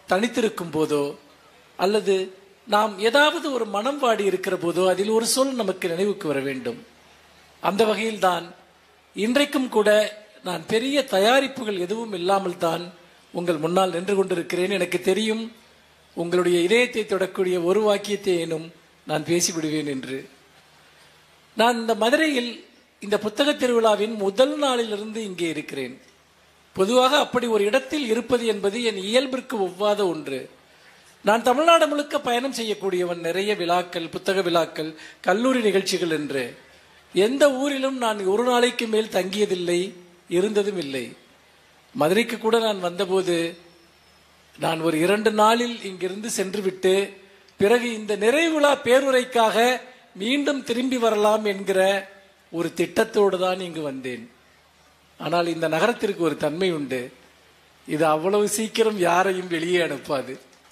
தனித்திருக்கும் போதோ அல்லது நாம் ஏதாவது ஒரு மனம் வாடி இருக்கிற போதோ அதில் ஒரு சொல் நமக்கு நினைவுக்கு வர வேண்டும் அந்த வகையில்தான் இன்றைக்கும் கூட நான் பெரிய தயாரிப்புகள் எதுவும் இல்லாமல் தான் உங்கள் முன்னால் நின்று கொண்டிருக்கிறேன் எனக்கு தெரியும் உங்களுடைய இதயத்தை தொடக்கூடிய ஒரு வாக்கியத்தையேனும் நான் பேசிவிடுவேன் என்று நான் இந்த மதுரையில் இந்த புத்தக திருவிழாவின் முதல் நாளிலிருந்து இங்கே இருக்கிறேன் பொதுவாக அப்படி ஒரு இடத்தில் இருப்பது என்பது என் இயல்பிற்கு ஒவ்வாத ஒன்று நான் தமிழ்நாடு முழுக்க பயணம் செய்யக்கூடியவன் நிறைய விழாக்கள் புத்தக விழாக்கள் கல்லூரி நிகழ்ச்சிகள் என்று எந்த ஊரிலும் நான் ஒரு நாளைக்கு மேல் தங்கியதில்லை இருந்ததும் இல்லை மதுரைக்கு கூட நான் வந்தபோது நான் ஒரு இரண்டு நாளில் இங்கிருந்து சென்று விட்டு பிறகு இந்த நிறைவு விழா பேருரைக்காக மீண்டும் திரும்பி வரலாம் என்கிற ஒரு திட்டத்தோடு தான் இங்கு வந்தேன் ஆனால் இந்த நகரத்திற்கு ஒரு தன்மை உண்டு இது அவ்வளவு சீக்கிரம் யாரையும் வெளியே அனுப்பாது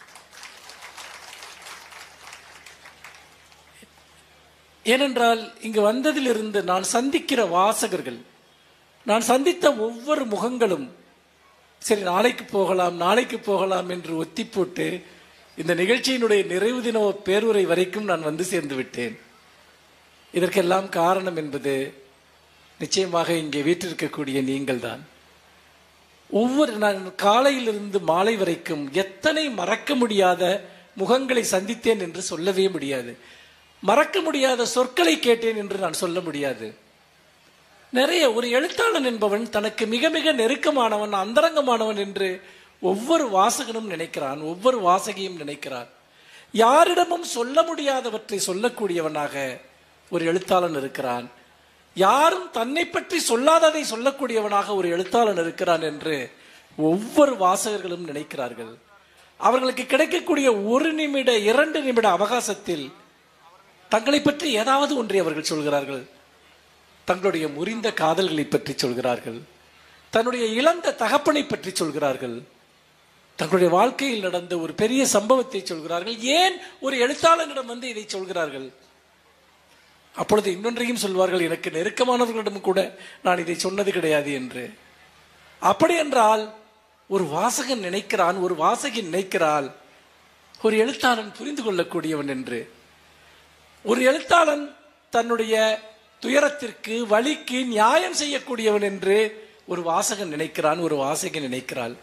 ஏனென்றால் இங்கு வந்ததிலிருந்து நான் சந்திக்கிற வாசகர்கள் நான் சந்தித்த ஒவ்வொரு முகங்களும் சரி நாளைக்கு போகலாம் நாளைக்கு போகலாம் என்று ஒத்தி போட்டு இந்த நிகழ்ச்சியினுடைய நிறைவு தின பேருரை வரைக்கும் நான் வந்து சேர்ந்து விட்டேன் இதற்கெல்லாம் காரணம் என்பது நிச்சயமாக இங்கே வீற்றிருக்கக்கூடிய நீங்கள்தான் ஒவ்வொரு நான் காலையிலிருந்து மாலை வரைக்கும் எத்தனை மறக்க முடியாத முகங்களை சந்தித்தேன் என்று சொல்லவே முடியாது மறக்க முடியாத சொற்களை கேட்டேன் என்று நான் சொல்ல முடியாது நிறைய ஒரு எழுத்தாளன் என்பவன் தனக்கு மிக மிக நெருக்கமானவன் அந்தரங்கமானவன் என்று ஒவ்வொரு வாசகனும் நினைக்கிறான் ஒவ்வொரு வாசகியும் நினைக்கிறான் யாரிடமும் சொல்ல முடியாதவற்றை சொல்லக்கூடியவனாக ஒரு எழுத்தாளன் இருக்கிறான் யாரும் தன்னை பற்றி சொல்லாததை சொல்லக்கூடியவனாக ஒரு எழுத்தாளன் இருக்கிறான் என்று ஒவ்வொரு வாசகர்களும் நினைக்கிறார்கள் அவர்களுக்கு கிடைக்கக்கூடிய ஒரு நிமிட இரண்டு நிமிட அவகாசத்தில் தங்களை பற்றி ஏதாவது ஒன்றை அவர்கள் சொல்கிறார்கள் தங்களுடைய முறிந்த காதல்களை பற்றி சொல்கிறார்கள் தன்னுடைய இழந்த தகப்பனை பற்றி சொல்கிறார்கள் தங்களுடைய வாழ்க்கையில் நடந்த ஒரு பெரிய சம்பவத்தை சொல்கிறார்கள் ஏன் ஒரு எழுத்தாளனிடம் வந்து இதை சொல்கிறார்கள் அப்பொழுது இன்னொன்றையும் சொல்வார்கள் எனக்கு நெருக்கமானவர்களிடம் கூட நான் இதை சொன்னது கிடையாது என்று அப்படி என்றால் ஒரு வாசகன் நினைக்கிறான் ஒரு வாசகி நினைக்கிறாள் ஒரு எழுத்தாளன் புரிந்து கொள்ளக்கூடியவன் என்று ஒரு எழுத்தாளன் தன்னுடைய துயரத்திற்கு வழிக்கு நியாயம் செய்யக்கூடியவன் என்று ஒரு வாசகன் நினைக்கிறான் ஒரு வாசகி நினைக்கிறாள்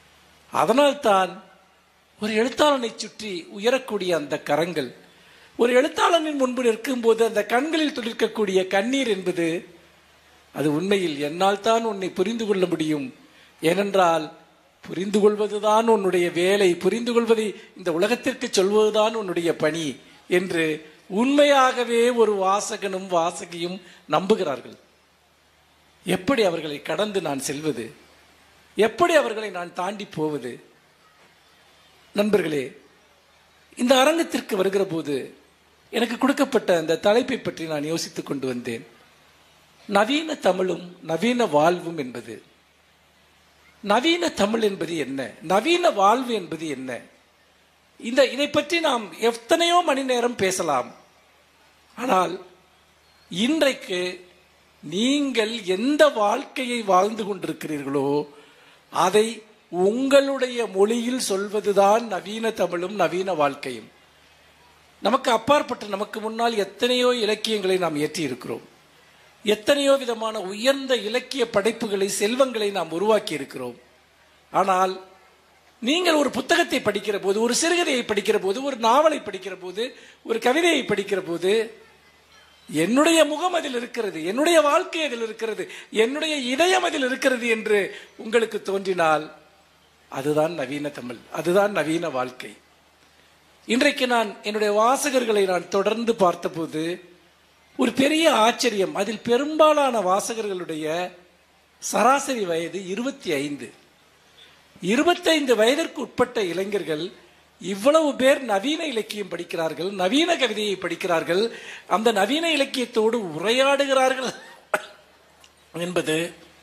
அதனால்தான் ஒரு எழுத்தாளனை சுற்றி உயரக்கூடிய அந்த கரங்கள் ஒரு எழுத்தாளனின் முன்பு நிற்கும் போது அந்த கண்களில் துளிர்க்கக்கூடிய கண்ணீர் என்பது அது உண்மையில் என்னால் தான் உன்னை புரிந்து கொள்ள முடியும் ஏனென்றால் புரிந்து கொள்வதுதான் உன்னுடைய வேலை புரிந்து கொள்வதை இந்த உலகத்திற்கு சொல்வதுதான் உன்னுடைய பணி என்று உண்மையாகவே ஒரு வாசகனும் வாசகியும் நம்புகிறார்கள் எப்படி அவர்களை கடந்து நான் செல்வது எப்படி அவர்களை நான் தாண்டி போவது நண்பர்களே இந்த அரங்கத்திற்கு வருகிற போது எனக்கு கொடுக்கப்பட்ட அந்த தலைப்பை பற்றி நான் யோசித்துக் கொண்டு வந்தேன் நவீன தமிழும் நவீன வாழ்வும் என்பது நவீன தமிழ் என்பது என்ன நவீன வாழ்வு என்பது என்ன இந்த இதை பற்றி நாம் எத்தனையோ மணி நேரம் பேசலாம் ஆனால் இன்றைக்கு நீங்கள் எந்த வாழ்க்கையை வாழ்ந்து கொண்டிருக்கிறீர்களோ அதை உங்களுடைய மொழியில் சொல்வதுதான் நவீன தமிழும் நவீன வாழ்க்கையும் நமக்கு அப்பாற்பட்டு நமக்கு முன்னால் எத்தனையோ இலக்கியங்களை நாம் ஏற்றி இருக்கிறோம் எத்தனையோ விதமான உயர்ந்த இலக்கிய படைப்புகளை செல்வங்களை நாம் உருவாக்கி இருக்கிறோம் ஆனால் நீங்கள் ஒரு புத்தகத்தை படிக்கிற போது ஒரு சிறுகதையை படிக்கிற போது ஒரு நாவலை படிக்கிற போது ஒரு கவிதையை படிக்கிற போது என்னுடைய முகம் அதில் இருக்கிறது என்னுடைய வாழ்க்கை அதில் இருக்கிறது என்னுடைய இதயம் அதில் இருக்கிறது என்று உங்களுக்கு தோன்றினால் அதுதான் நவீன தமிழ் அதுதான் நவீன வாழ்க்கை இன்றைக்கு நான் என்னுடைய வாசகர்களை நான் தொடர்ந்து பார்த்தபோது ஒரு பெரிய ஆச்சரியம் அதில் பெரும்பாலான வாசகர்களுடைய சராசரி வயது இருபத்தி ஐந்து இருபத்தைந்து வயதிற்கு உட்பட்ட இளைஞர்கள் இவ்வளவு பேர் நவீன இலக்கியம் படிக்கிறார்கள் நவீன கவிதையை படிக்கிறார்கள் அந்த நவீன இலக்கியத்தோடு உரையாடுகிறார்கள் என்பது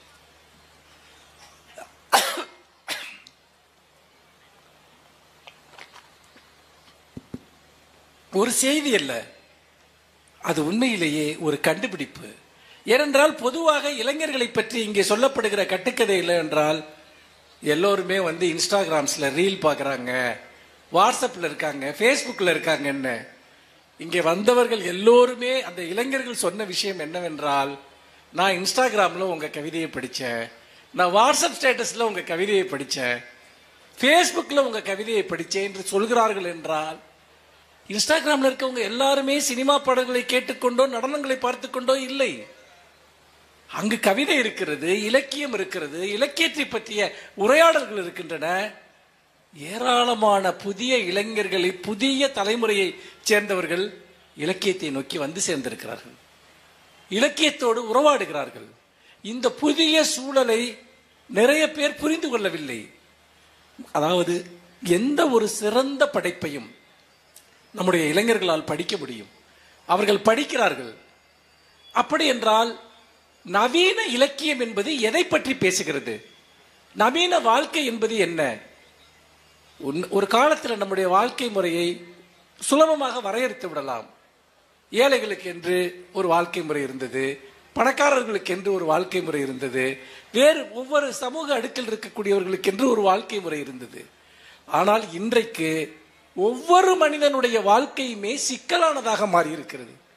ஒரு செய்தி அல்ல அது உண்மையிலேயே ஒரு கண்டுபிடிப்பு ஏனென்றால் பொதுவாக இளைஞர்களை பற்றி இங்கே சொல்லப்படுகிற கட்டுக்கதை இல்லை என்றால் எல்லோருமே வந்து இன்ஸ்டாகிராம்ஸ்ல ரீல் பார்க்குறாங்க வாட்ஸ்அப்ல இருக்காங்க ஃபேஸ்புக்கில் இருக்காங்கன்னு இங்கே வந்தவர்கள் எல்லோருமே அந்த இளைஞர்கள் சொன்ன விஷயம் என்னவென்றால் நான் இன்ஸ்டாகிராம்ல உங்க கவிதையை படித்தேன் நான் வாட்ஸ்அப் ஸ்டேட்டஸ்ல உங்க கவிதையை படித்தேன் ஃபேஸ்புக்கில் உங்க கவிதையை படித்தேன் என்று சொல்கிறார்கள் என்றால் இன்ஸ்டாகிராம்ல இருக்கவங்க எல்லாருமே சினிமா பாடல்களை கேட்டுக்கொண்டோ நடனங்களை பார்த்து கொண்டோ இல்லை அங்கு கவிதை இருக்கிறது இலக்கியம் இருக்கிறது இலக்கியத்தை பற்றிய உரையாடல்கள் இருக்கின்றன ஏராளமான புதிய இளைஞர்களை புதிய தலைமுறையை சேர்ந்தவர்கள் இலக்கியத்தை நோக்கி வந்து சேர்ந்திருக்கிறார்கள் இலக்கியத்தோடு உறவாடுகிறார்கள் இந்த புதிய சூழலை நிறைய பேர் புரிந்து கொள்ளவில்லை அதாவது எந்த ஒரு சிறந்த படைப்பையும் நம்முடைய இளைஞர்களால் படிக்க முடியும் அவர்கள் படிக்கிறார்கள் அப்படி என்றால் நவீன இலக்கியம் என்பது எதை பற்றி பேசுகிறது நவீன வாழ்க்கை என்பது என்ன உன்- ஒரு காலத்தில் நம்முடைய வாழ்க்கை முறையை சுலபமாக வரையறுத்து விடலாம் ஏழைகளுக்கு என்று ஒரு வாழ்க்கை முறை இருந்தது பணக்காரர்களுக்கு என்று ஒரு வாழ்க்கை முறை இருந்தது வேறு ஒவ்வொரு சமூக அடுக்கில் இருக்கக்கூடியவர்களுக்கு என்று ஒரு வாழ்க்கை முறை இருந்தது ஆனால் இன்றைக்கு ஒவ்வொரு மனிதனுடைய வாழ்க்கையுமே சிக்கலானதாக மாறி இருக்கிறது